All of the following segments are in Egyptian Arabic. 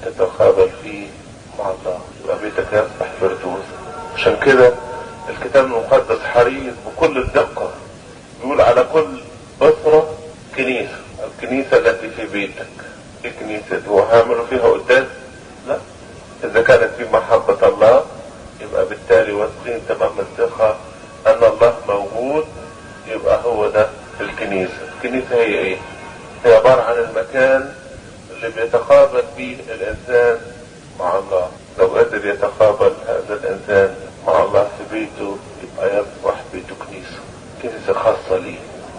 تتقابل فيه مع الله يبقى بيتك يصبح فردوسا عشان كده الكتاب المقدس حريص بكل الدقة يقول على كل أسرة كنيسة الكنيسة التي في بيتك ايه كنيسة هو هعملوا فيها قداس لا اذا كانت في محبة الله يبقى بالتالي واثقين تمام الثقة ان الله موجود يبقى هو ده الكنيسة الكنيسة هي ايه هي عبارة عن المكان اللي بيتقابل فيه الانسان مع الله لو قدر يتقابل هذا الانسان مع الله في بيته يبقى يصبح بيته كنيسة كنيسة خاصة ليه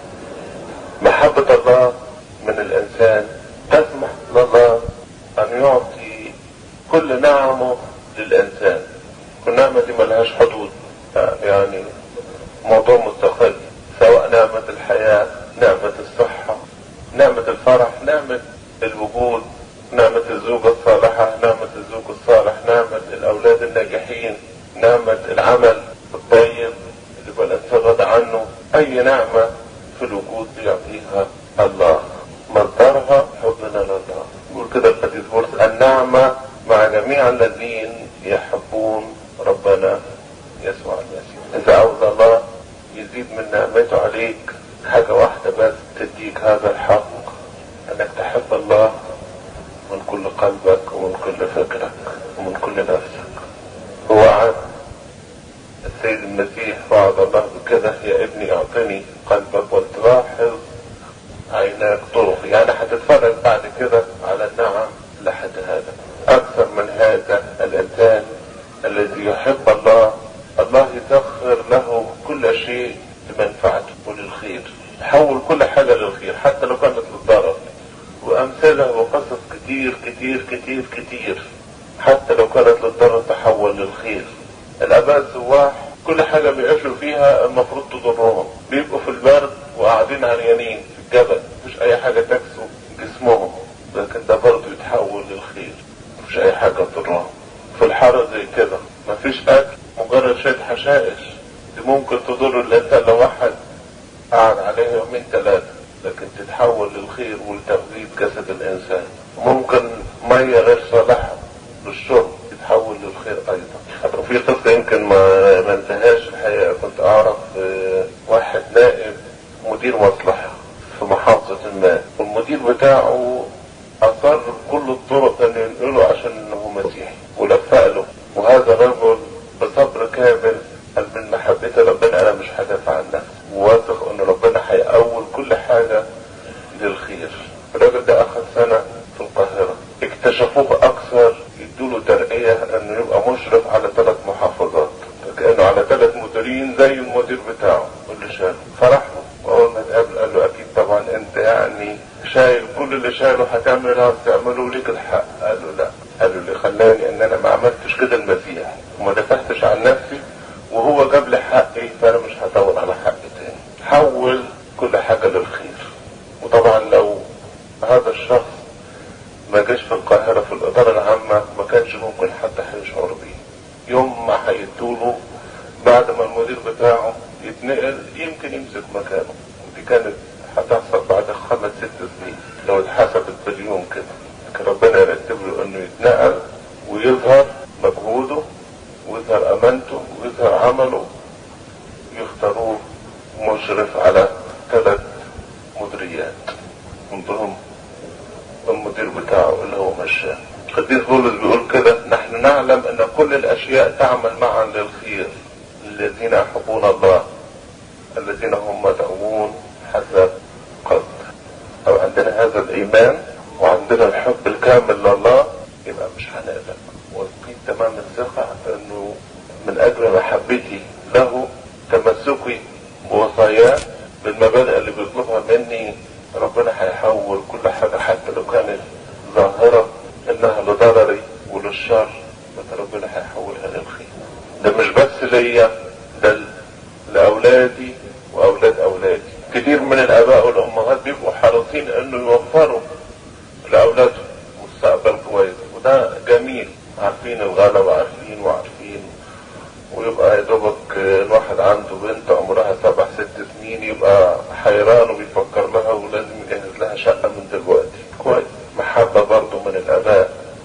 محبة الله من الانسان تسمح لله ان يعطي كل نعمه للانسان والنعمة دي ملهاش حدود يعني موضوع مستقل سواء نعمة الحياة نعمة الصحة نعمة الفرح نعمة الوجود نعمة الزوجة الصالحة نعمة الزوج الصالح نعمة الأولاد الناجحين نعمة العمل الطيب اللي يبقى الإنسان راضي عنه أي نعمة في الوجود بيعطيها الله مصدرها حبنا لله يقول كده القديس بولس النعمة مع جميع الذين يحبون ربنا يسوع المسيح إذا عاوز الله يزيد من نعمته عليك حاجة واحدة بس تديك هذا الحق انك تحب الله من كل قلبك ومن كل فكرك ومن كل نفسك هو وعد السيد المسيح وعد الله بكده يا ابني اعطني قلبك وتلاحظ عيناك طرق يعني هتتفرج بعد كده على النعم لحد هذا اكثر من هذا الانسان الذي يحب الله الله يسخر له كل شيء لمنفعته وللخير يحول كل حاجة للخير حتى لو كانت للضرر وامثله وقصص كتير كتير كتير كتير حتى لو كانت للضرر تحول للخير الاباء السواح كل حاجة بيعيشوا فيها المفروض تضرهم بيبقوا في البرد وقاعدين عريانين في الجبل مفيش اي حاجة تكسو جسمهم لكن ده برضه يتحول للخير مفيش اي حاجة تضرهم في الحر زي كده مفيش اكل مجرد شوية حشائش دي ممكن تضر الانسان لو واحد قعد عليها يومين ثلاثة لكن تتحول للخير ولتغذية جسد الانسان ممكن مية غير صالحة للشرب تتحول للخير ايضا وفي قصة يمكن ما ما انتهاش الحقيقة كنت اعرف اه واحد نائب مدير مصلحة في محافظة ما والمدير بتاعه اصر كل الطرق ان ينقله عشان انه مسيحي ولفق له وهذا الرجل بصبر كامل قال من محبتي ربنا انا مش هدافع عن نفسي وواثق ان ربنا هيقول كل حاجة للخير الراجل ده اخذ سنة في القاهرة اكتشفوه اكثر يدوله ترقية انه يبقى مشرف على ثلاث محافظات كأنه على ثلاث مديرين زي المدير بتاعه واللي شاله فرح له واول ما اتقابل قال له اكيد طبعا انت يعني شايل كل اللي شايله هتعمل تعمله ليك الحق قال له لا قال له اللي خلاني ان انا ما عملتش كده المسيح وما دفعتش عن نفسي وهو جاب لي حقي فانا مش هدور على حق تاني حول كل حاجة للخير وطبعا لو هذا الشخص ما جاش في القاهرة في الإدارة العامة ما كانش ممكن حد هيشعر بيه يوم ما هيدوله بعد ما المدير بتاعه يتنقل يمكن يمسك مكانه ودي كانت هتحصل بعد خمس ست سنين لو اتحسبت باليوم كده لكن ربنا يرتب له انه يتنقل ويظهر مجهوده ويظهر امانته ويظهر عمله يختاروه مشرف على ثلاث مديريات من ضمن المدير بتاعه اللي هو مشاه القديس بولس بيقول كده نحن نعلم ان كل الاشياء تعمل معا للخير الذين يحبون الله الذين هم مدعوون حسب قصد او عندنا هذا الايمان وعندنا الحب الكامل لله يبقى مش هنقلق واثقين تمام الثقة انه من اجل محبتي له تمسكي بوصاياه بالمبادئ اللي بيطلبها مني ربنا هيحول كل حاجة حتى لو كانت ظاهرة انها لضرري وللشر بس ربنا هيحولها للخير ده مش بس ليا ده لاولادي واولاد اولادي كتير من الاباء والامهات بيبقوا حريصين انه يوفروا لاولادهم مستقبل كويس وده جميل عارفين الغلا وعارفين